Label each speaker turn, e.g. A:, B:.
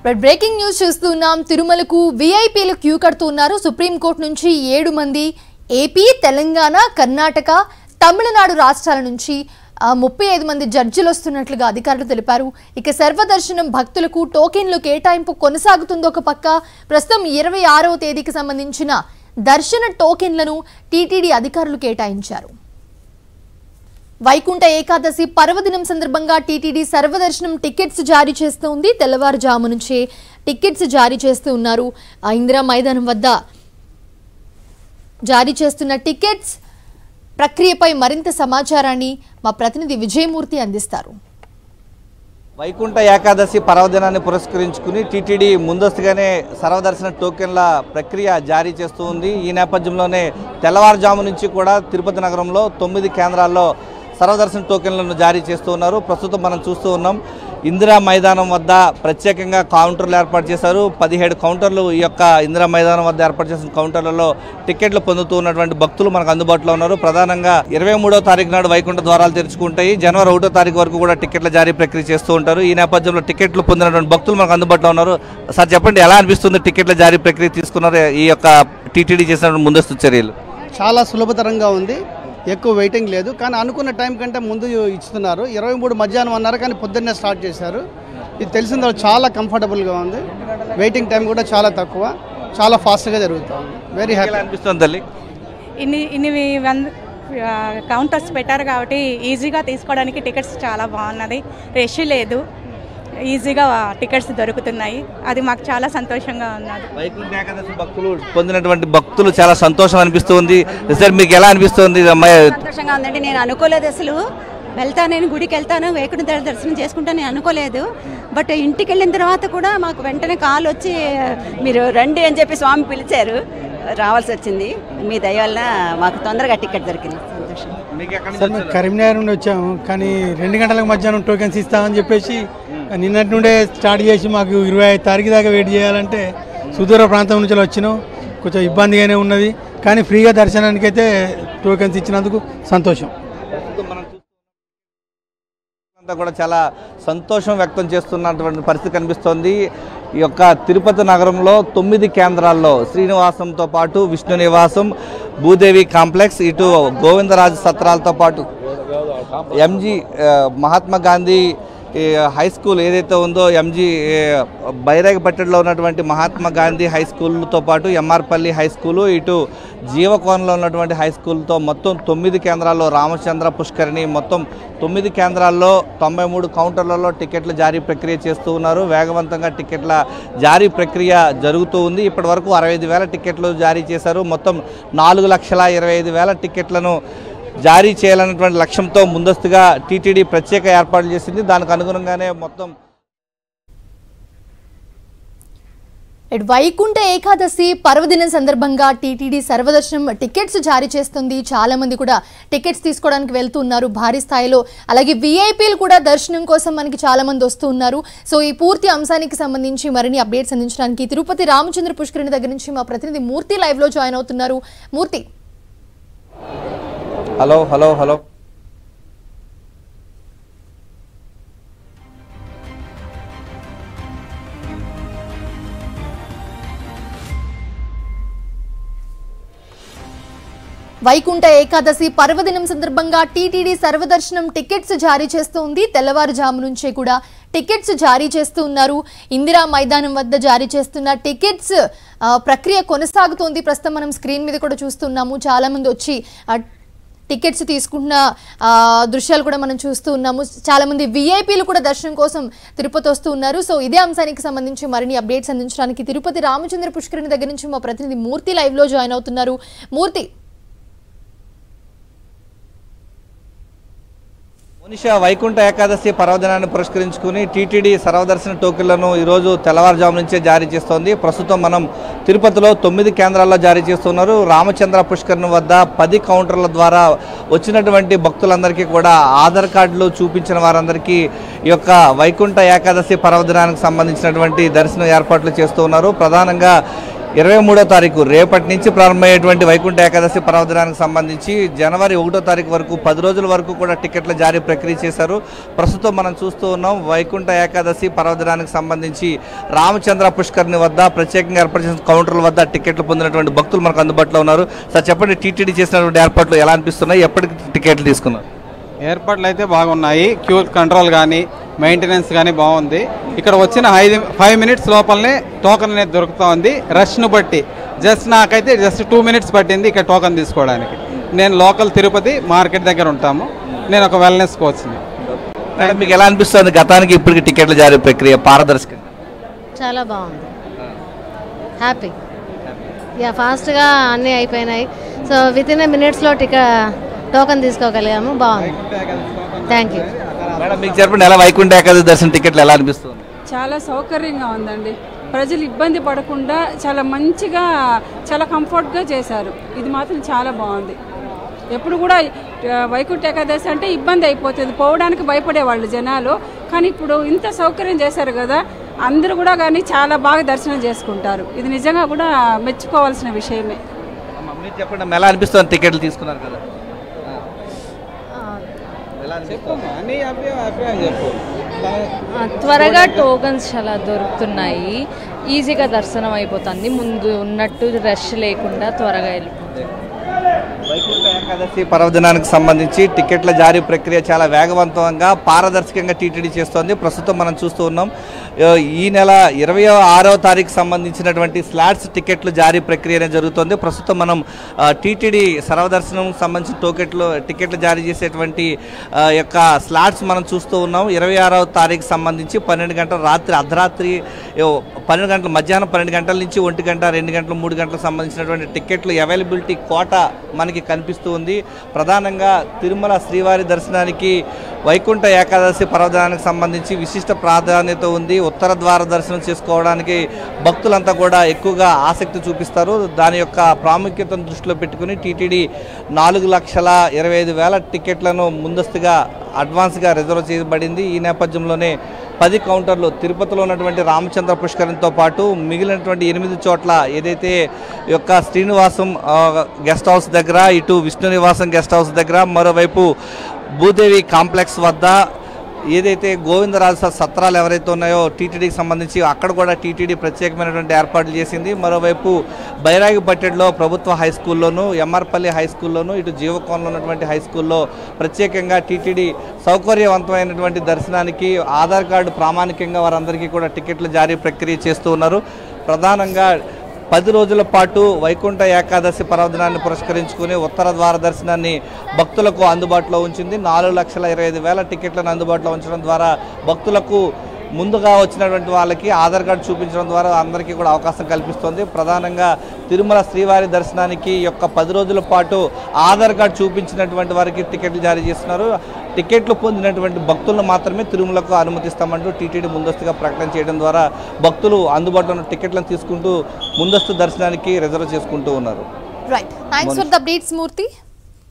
A: right breaking news చూస్తున్నాం తిరుమలకు వీఐపీలు queue కడుతున్నారు సుప్రీంకోర్టు నుంచి ఏడు మంది ఏపీ తెలంగాణ కర్ణాటక తమిళనాడు రాష్ట్రాల నుంచి ఆ, ముప్పై ఐదు మంది జడ్జిలు వస్తున్నట్లుగా అధికారులు తెలిపారు ఇక సర్వదర్శనం భక్తులకు టోకెన్లు కేటాయింపు కొనసాగుతుందో ఒక పక్క ప్రస్తుతం ఇరవై ఆరవ తేదీకి సంబంధించిన దర్శన టోకెన్లను టీటీడీ అధికారులు కేటాయించారు వైకుంఠ ఏకాదశి పర్వదినం సందర్భంగా టీటీడీ సర్వదర్శనం టికెట్స్ జారీ చేస్తోంది తెల్లవారుజాము నుంచే టికెట్స్ జారీ చేస్తూ ఉన్నారు ఆ ఇందిరా మైదానం వద్ద జారీ చేస్తున్న టికెట్స్ ప్రక్రియపై మరింత సమాచారాన్ని మా ప్రతినిధి విజయమూర్తి అందిస్తారు
B: వైకుంఠ ఏకాదశి పర్వదినాన్ని పురస్కరించుకుని టీటీడీ ముందస్తుగానే సర్వదర్శన టోకెన్ల ప్రక్రియ జారీ చేస్తూ ఉంది ఈ నేపథ్యంలోనే తెల్లవారుజాము నుంచి కూడా తిరుపతి నగరంలో తొమ్మిది కేంద్రాల్లో సర్వదర్శన టోకెన్లను జారీ చేస్తూ ఉన్నారు ప్రస్తుతం మనం చూస్తూ ఉన్నాం ఇందిరా మైదానం వద్ద ప్రత్యేకంగా కౌంటర్లు ఏర్పాటు చేశారు పదిహేడు కౌంటర్లు ఈ యొక్క ఇందిరా మైదానం వద్ద ఏర్పాటు చేసిన కౌంటర్లలో టికెట్లు పొందుతూ ఉన్నటువంటి భక్తులు మనకు అందుబాటులో ఉన్నారు ప్రధానంగా ఇరవై మూడో తారీఖు నాడు వైకుంఠ ద్వారాలు తెరుచుకుంటాయి జనవరి ఒకటో తారీఖు వరకు కూడా టికెట్ల జారీ ప్రక్రియ చేస్తూ ఉంటారు ఈ నేపథ్యంలో టికెట్లు పొందినటువంటి భక్తులు మనకు అందుబాటులో ఉన్నారు సార్ చెప్పండి ఎలా అనిపిస్తుంది టికెట్ల జారీ ప్రక్రియ తీసుకున్నారు ఈ యొక్క టీటీడీ చేసిన ముందస్తు చర్యలు
C: చాలా సులభతరంగా ఉంది ఎక్కువ వెయిటింగ్ లేదు కానీ అనుకున్న టైం కంటే ముందు ఇస్తున్నారు ఇరవై మూడు మధ్యాహ్నం అన్నారు కానీ పొద్దున్నే స్టార్ట్ చేశారు ఇది తెలిసిన చాలా కంఫర్టబుల్గా ఉంది వెయిటింగ్ టైం కూడా చాలా తక్కువ చాలా ఫాస్ట్గా జరుగుతుంది వెరీ హ్యాపీ
B: ఎలా అనిపిస్తుంది తల్లి
D: ఇన్ని ఇన్ని వంద కౌంటర్స్ పెట్టారు కాబట్టి ఈజీగా తీసుకోవడానికి టికెట్స్ చాలా బాగున్నది రష్ లేదు ఈజీగా టికెట్స్ దొరుకుతున్నాయి అది మాకు చాలా సంతోషంగా ఉన్నది
B: వైకుంఠ ఏకాదశి భక్తులు పొందినటువంటి భక్తులు చాలా సంతోషం అనిపిస్తుంది సార్ మీకు ఎలా అనిపిస్తుంది అమ్మాయి
E: సంతోషంగా ఉందండి నేను అనుకోలేదు అసలు వెళ్తా నేను గుడికి వెళ్తాను వేకుడు దర్శనం చేసుకుంటాను నేను అనుకోలేదు బట్ ఇంటికి వెళ్ళిన తర్వాత కూడా మాకు వెంటనే కాల్ వచ్చి మీరు రండి అని చెప్పి స్వామి పిలిచారు రావాల్సి వచ్చింది మీ దయ వల్ల మాకు తొందరగా టికెట్ దొరికింది సంతోషం
B: మీకు ఎక్కడి నుంచి
F: సార్ మేము కరీంనగర్ నుండి వచ్చాము కానీ రెండు గంటలకు మధ్యాహ్నం టోకెన్స్ ఇస్తామని చెప్పేసి నిన్నటి నుండే స్టార్ట్ చేసి మాకు ఇరవై ఐదు తారీఖు దాకా వెయిట్ చేయాలంటే సుదూర ప్రాంతం నుంచి వచ్చినాం కొంచెం ఇబ్బందిగానే ఉన్నది కానీ ఫ్రీగా దర్శనానికి అయితే టోకెన్స్ ఇచ్చినందుకు సంతోషం
B: అంతా కూడా చాలా సంతోషం వ్యక్తం చేస్తున్నటువంటి పరిస్థితి కనిపిస్తోంది ఈ యొక్క తిరుపతి నగరంలో తొమ్మిది కేంద్రాల్లో శ్రీనివాసంతో పాటు విష్ణు నివాసం భూదేవి కాంప్లెక్స్ ఇటు గోవిందరాజు సత్రాలతో పాటు ఎంజీ ఆ, మహాత్మా గాంధీ ఈ హై స్కూల్ ఏదైతే ఉందో ఎంజీ బైరాగపట్టణలో ఉన్నటువంటి మహాత్మా గాంధీ హై స్కూల్తో పాటు ఎంఆర్పల్లి హై స్కూలు ఇటు జీవకోణంలో ఉన్నటువంటి హై స్కూల్తో మొత్తం తొమ్మిది కేంద్రాల్లో రామచంద్ర పుష్కరిణి మొత్తం తొమ్మిది కేంద్రాల్లో తొంభై మూడు కౌంటర్లలో టికెట్ల జారీ ప్రక్రియ చేస్తూ ఉన్నారు వేగవంతంగా టికెట్ల జారీ ప్రక్రియ జరుగుతూ ఉంది ఇప్పటి వరకు అరవై ఐదు వేల టికెట్లు జారీ చేశారు మొత్తం నాలుగు లక్షల ఇరవై ఐదు వేల టికెట్లను జారీ చేయాలన్నటువంటి లక్ష్యంతో ముందస్తుగా టీటీడీ ప్రత్యేక ఏర్పాట్లు చేసింది దానికి అనుగుణంగానే మొత్తం
A: ఇటు వైకుంఠ ఏకాదశి పర్వదినం సందర్భంగా టీటీడీ సర్వదర్శనం టికెట్స్ జారీ చేస్తుంది చాలా మంది కూడా టికెట్స్ తీసుకోవడానికి వెళ్తూ ఉన్నారు భారీ స్థాయిలో అలాగే విఐపీలు కూడా దర్శనం కోసం మనకి చాలా మంది వస్తూ ఉన్నారు సో ఈ పూర్తి అంశానికి సంబంధించి మరిన్ని అప్డేట్స్ అందించడానికి తిరుపతి రామచంద్ర పుష్కరిణి దగ్గర నుంచి మా ప్రతినిధి మూర్తి లైవ్ లో జాయిన్ అవుతున్నారు Murthy
B: hello hello hello
A: Vaikuntha Ekadashi పర్వదినం సందర్భంగా టీటీడీ సర్వదర్శనం టికెట్స్ జారీ చేస్తోంది తెల్లవారుజాము నుంచే కూడా టికెట్స్ జారీ చేస్తూ ఉన్నారు ఇందిరా మైదానం వద్ద జారీ చేస్తున్న టికెట్స్ ఆ, ప్రక్రియ కొనసాగుతోంది ప్రస్తుతం మనం స్క్రీన్ మీద కూడా చూస్తున్నాము చాలా మంది వచ్చి ఆ, టికెట్స్ తీసుకుంటున్న ఆ, దృశ్యాలు కూడా మనం చూస్తూ ఉన్నాము చాలా మంది విఐపీలు కూడా దర్శనం కోసం తిరుపతి వస్తూ ఉన్నారు సో ఇదే అంశానికి సంబంధించి మరిన్ని అప్డేట్స్ అందించడానికి తిరుపతి రామచంద్ర పుష్కరిణి దగ్గర నుంచి మా ప్రతినిధి మూర్తి లైవ్ లో జాయిన్ అవుతున్నారు మూర్తి
B: మనిష వైకుంఠ ఏకాదశి పర్వదినాన్ని పురస్కరించుకుని టీటీడీ సర్వదర్శన టోకెన్లను ఈరోజు తెల్లవారుజాము నుంచే జారీ చేస్తోంది ప్రస్తుతం మనం తిరుపతిలో తొమ్మిది కేంద్రాల్లో జారీ చేస్తున్నారు రామచంద్ర పుష్కరిణి వద్ద పది కౌంటర్ల ద్వారా వచ్చినటువంటి భక్తులందరికీ కూడా ఆధార్ కార్డులు చూపించిన వారందరికీ ఈ యొక్క వైకుంఠ ఏకాదశి పర్వదినానికి సంబంధించినటువంటి దర్శనం ఏర్పాట్లు చేస్తూ ఉన్నారు ప్రధానంగా ఇరవై మూడో తారీఖు రేపటి నుంచి ప్రారంభమయ్యేటువంటి వైకుంఠ ఏకాదశి పర్వదినానికి సంబంధించి జనవరి ఒకటో తారీఖు వరకు పది రోజుల వరకు కూడా టికెట్ల జారీ ప్రక్రియ చేశారు ప్రస్తుతం మనం చూస్తూ ఉన్నాం వైకుంఠ ఏకాదశి పర్వదినానికి సంబంధించి రామచంద్ర పుష్కర్ని వద్ద ప్రత్యేకంగా ఏర్పాటు చేసిన కౌంటర్ల వద్ద టికెట్లు పొందినటువంటి భక్తులు మనకు అందుబాటులో ఉన్నారు సార్ చెప్పండి టీటీడీ చేసినటువంటి ఏర్పాట్లు ఎలా అనిపిస్తున్నాయి ఎప్పటికి టికెట్లు తీసుకున్నారు
G: ఏర్పాట్లు అయితే బాగున్నాయి క్యూ కంట్రోల్ కానీ మెయింటెనెన్స్ కానీ బాగుంది ఇక్కడ వచ్చిన ఐదు ఫైవ్ మినిట్స్ లోపలనే టోకెన్ అనేది దొరుకుతూ ఉంది రష్ను బట్టి జస్ట్ నాకైతే జస్ట్ టూ మినిట్స్ పట్టింది ఇక్కడ టోకెన్ తీసుకోవడానికి నేను లోకల్ తిరుపతి మార్కెట్ దగ్గర ఉంటాము నేను ఒక వెల్నెస్ కోచ్ని
B: మేడం మీకు ఎలా అనిపిస్తుంది గతానికి ఇప్పటికి టికెట్ల జారీ ప్రక్రియ పారదర్శకంగా
H: చాలా బాగుంది హ్యాపీ యా ఫాస్ట్గా అన్నీ అయిపోయినాయి సో విత్ ఇన్ ఏ మినిట్స్లో టిక టోకెన్ తీసుకోగలిగాము బాగుంది థ్యాంక్ యూ
B: మేడం మీకు చెప్పండి ఎలా వైకుంఠ ఏకాదశి దర్శనం టికెట్లు ఎలా అనిపిస్తుంది
I: చాలా సౌకర్యంగా ఉందండి ప్రజలు ఇబ్బంది పడకుండా చాలా మంచిగా చాలా కంఫర్ట్గా చేశారు ఇది మాత్రం చాలా బాగుంది ఎప్పుడు కూడా ఆ, వైకుంఠ ఏకాదశి అంటే ఇబ్బంది అయిపోతుంది పోవడానికి భయపడేవాళ్ళు జనాలు కానీ ఇప్పుడు ఇంత సౌకర్యం చేశారు కదా అందరూ కూడా కానీ చాలా బాగా దర్శనం చేసుకుంటారు ఇది నిజంగా కూడా మెచ్చుకోవాల్సిన విషయమే
B: అమ్మ, మీరు చెప్పండి అమ్మ, ఎలా అనిపిస్తుంది టికెట్లు తీసుకున్నారు కదా ఎలా అనిపిస్తుంది
G: అని అభిప్రాయం చెప్పు
J: ఆ, త్వరగా టోకన్స్ చాలా దొరుకుతున్నాయి ఈజీగా దర్శనం అయిపోతుంది ముందు ఉన్నట్టు రష్ లేకుండా త్వరగా వెళ్ళిపోతుంది
B: వైకుంఠ ఏకాదశి పర్వదినానికి సంబంధించి టికెట్ల జారీ ప్రక్రియ చాలా వేగవంతంగా పారదర్శకంగా టీటీడీ చేస్తోంది ప్రస్తుతం మనం చూస్తూ ఉన్నాం ఆ, ఈ నెల ఇరవై ఆరో తారీఖు సంబంధించినటువంటి స్లాట్స్ టికెట్లు జారీ ప్రక్రియ అనేది జరుగుతోంది ప్రస్తుతం మనం టీటీడీ సర్వదర్శనం సంబంధించిన టోకెట్లు టికెట్లు జారీ చేసేటువంటి ఆ, యొక్క స్లాట్స్ మనం చూస్తూ ఉన్నాం ఇరవై ఆరవ తారీఖు సంబంధించి పన్నెండు గంటల రాత్రి అర్ధరాత్రి ఏ, పన్నెండు గంటల మధ్యాహ్నం పన్నెండు గంటల నుంచి ఒంటి గంట రెండు గంటలు మూడు గంటలకు సంబంధించినటువంటి టికెట్లు అవైలబిలిటీ కోట మనకి కనిపిస్తూ ఉంది ప్రధానంగా తిరుమల శ్రీవారి దర్శనానికి వైకుంఠ ఏకాదశి పర్వదినానికి సంబంధించి విశిష్ట ప్రాధాన్యత ఉంది ఉత్తర ద్వార దర్శనం చేసుకోవడానికి భక్తులంతా కూడా ఎక్కువగా ఆసక్తి చూపిస్తారు దాని యొక్క ప్రాముఖ్యతను దృష్టిలో పెట్టుకుని టీటీడీ నాలుగు లక్షల ఇరవై ఐదు వేల టికెట్లను ముందస్తుగా అడ్వాన్స్గా రిజర్వ్ చేయబడింది ఈ నేపథ్యంలోనే పది కౌంటర్లు తిరుపతిలో ఉన్నటువంటి రామచంద్ర పుష్కరంతో పాటు మిగిలినటువంటి ఎనిమిది చోట్ల ఏదైతే ఈ యొక్క శ్రీనివాసం ఆ, గెస్ట్ హౌస్ దగ్గర ఇటు విష్ణు నివాసం గెస్ట్ హౌస్ దగ్గర మరోవైపు భూదేవి కాంప్లెక్స్ వద్ద ఏదైతే గోవిందరాజ సత్రాలు ఎవరైతే ఉన్నాయో టీటీడీకి సంబంధించి అక్కడ కూడా టీటీడీ ప్రత్యేకమైనటువంటి ఏర్పాట్లు చేసింది మరోవైపు బైరాగిపట్టెడ్లో ప్రభుత్వ హై స్కూల్లోను ఎంఆర్పల్లి హై స్కూల్లోను ఇటు జీవకోన్లో ఉన్నటువంటి హై స్కూల్లో ప్రత్యేకంగా టీటీడీ సౌకర్యవంతమైనటువంటి దర్శనానికి ఆధార్ కార్డు ప్రామాణికంగా వారందరికీ కూడా టికెట్లు జారీ ప్రక్రియ చేస్తూ ఉన్నారు ప్రధానంగా పది రోజుల పాటు వైకుంఠ ఏకాదశి పర్వదినాన్ని పురస్కరించుకుని ఉత్తర ద్వార దర్శనాన్ని భక్తులకు అందుబాటులో ఉంచింది నాలుగు లక్షల ఇరవై ఐదు వేల టికెట్లను అందుబాటులో ఉంచడం ద్వారా భక్తులకు ముందుగా వచ్చినటువంటి వాళ్ళకి ఆధార్ కార్డు చూపించడం ద్వారా అందరికీ కూడా అవకాశం కల్పిస్తుంది ప్రధానంగా తిరుమల శ్రీవారి దర్శనానికి ఈ యొక్క పది రోజుల పాటు ఆధార్ కార్డు చూపించినటువంటి వారికి టికెట్లు జారీ చేస్తున్నారు టికెట్లు పొందినటువంటి భక్తులను మాత్రమే తిరుమలకు అనుమతిస్తామంటూ టీటీడీ ముందస్తుగా ప్రకటన చేయడం ద్వారా భక్తులు అందుబాటులో ఉన్న టికెట్లను తీసుకుంటూ ముందస్తు దర్శనానికి రిజర్వ్ చేసుకుంటూ ఉన్నారు
A: right thanks for the updates Murthy